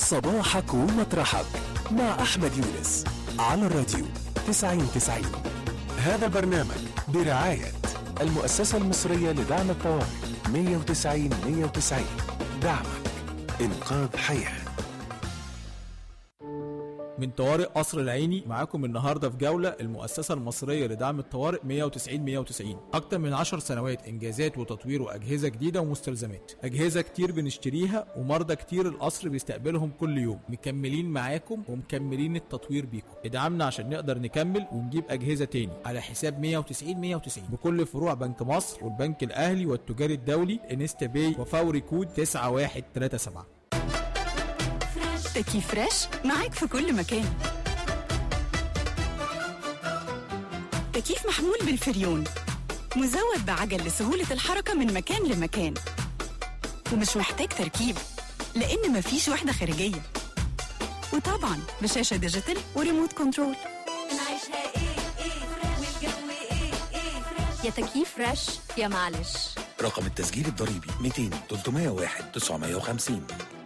صباحك ومطرحك مع أحمد يونس على الراديو 90 90 هذا البرنامج برعاية المؤسسة المصرية لدعم الطوارئ 190 190 دعمك إنقاذ حياه من طوارئ قصر العيني معاكم النهارده في جوله المؤسسه المصريه لدعم الطوارئ 190 190 اكتر من 10 سنوات انجازات وتطوير واجهزه جديده ومستلزمات اجهزه كتير بنشتريها ومرضى كتير القصر بيستقبلهم كل يوم مكملين معاكم ومكملين التطوير بيكم ادعمنا عشان نقدر نكمل ونجيب اجهزه تاني على حساب 190 190 بكل فروع بنك مصر والبنك الاهلي والتجاري الدولي انستا باي وفوري كود 9137 تكييف فريش معاك في كل مكان تكييف محمول بالفريون مزود بعجل لسهولة الحركة من مكان لمكان ومش محتاج تركيب لأن مفيش وحدة خارجية وطبعا بشاشة ديجيتال وريموت كنترول نعيشها ايه ايه فريش والجو ايه ايه فريش يا تكييف فريش يا معلش رقم التسجيل الضريبي 200 301 950